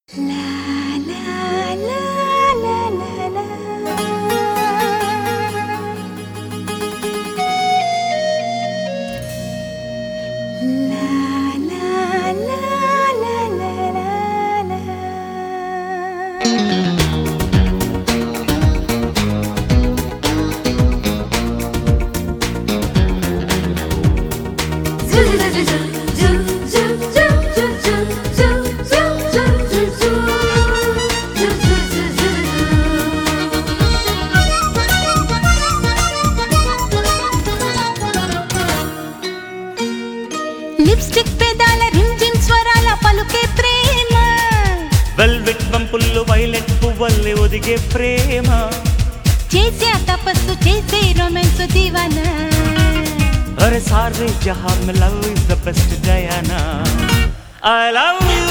Lipstick పెదాల రింజిన్ స్వరాల పలుకే ప్రేమ వెల్వెట్ వంపుల్లో వైలెట్ పువ్వల్లి ఒదిగే ప్రేమ చేసే ఆ తపస్సు చేసే రొమాన్స్ దివానా అరే సారే జహా మే love is the best Diana I love you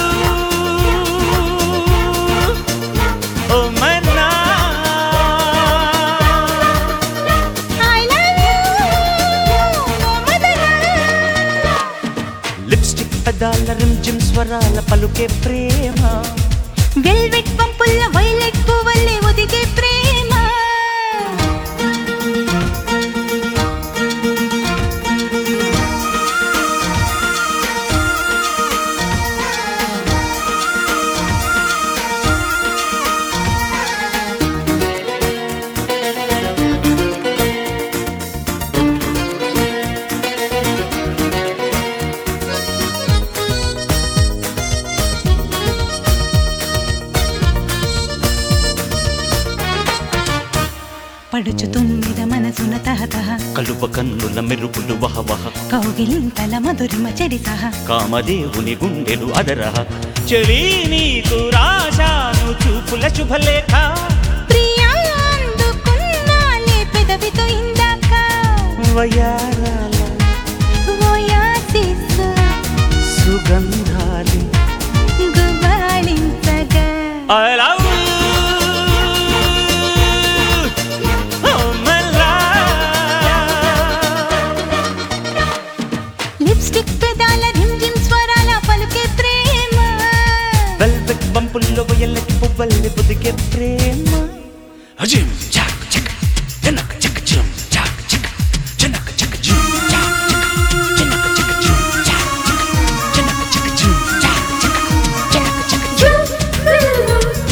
ఓ మన్నా I love you Madana lipstick పెదాల రిమ్జిమ్ స్వరాల పలుకే ప్రేమ వెల్వెట్ పంపుల్ల వైలెట్ పువ్వల్లే ఒదిగే ప్రేమ పడుచు తుమ్మిద మనసున తహతహ కలువ కన్నుల మెరుపులు వహవహ కౌగిలింతల మధురిమ చెడి సహ కామదేవుని గుండెలు అదరహ చెలి నీకు రాశాను చూపుల శుభలేఖ ప్రియా అందుకున్నాలే పెదవితో ఇందాక వయారాల ఓయాసిస్ సుగంధాలి గుబాళించగా I love you. Oh, my love. Lipstick పెదాల రింజిమ్ స్వరాల పలుకే ప్రేమ వెల్వెట్ బంపుల్లో వయలెట్ పువ్వల్లి బుదిగే ప్రేమ అజిమ్ చాక్ చక్ జనక్ చక్ జిమ్ చాక్ చక్ జనక్ చక్ జిమ్ చాక్ చక్ జనక్ చక్ జిమ్ చాక్ చక్ జనక్ చక్ జిమ్ చాక్ చక్ జనక్ చక్ జిమ్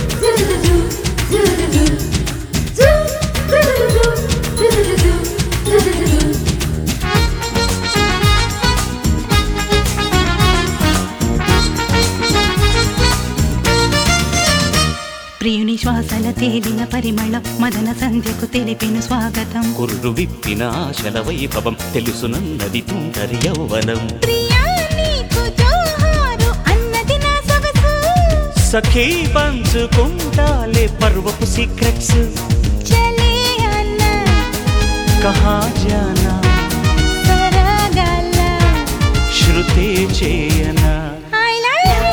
ప్రియుని శ్వాసల తేలిన పరిమళం మదన సంధ్యకు తెలిపిన స్వాగతం కుర్రు విప్పిన ఆశల వైభవం తెలుసునన్నది తుంటరి యౌవనం ప్రియా నీకు జోహారు అన్నది నా సొగసు సఖీ పంచుకుంటాలే పర్వపు సీక్రెట్స్ చలే అన్న కహా జానా సరగల శృతే చేయనా I love you.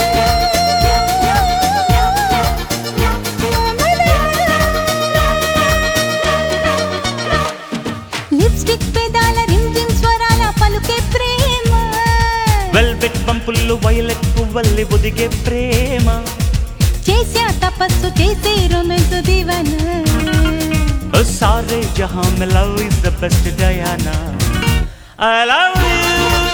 లిప్స్టిక్ పెదాల రింజిమ్ స్వరాల పలుకే ప్రేమ వెల్వెట్ పంపుల్లో వయలెట్ పువ్వల్లి ఒదిగే ప్రేమ చేసే ఆ తపస్సు చేసే రొమాన్స్ దివన ఓ సారే జహాం మే love is the best Diana I love you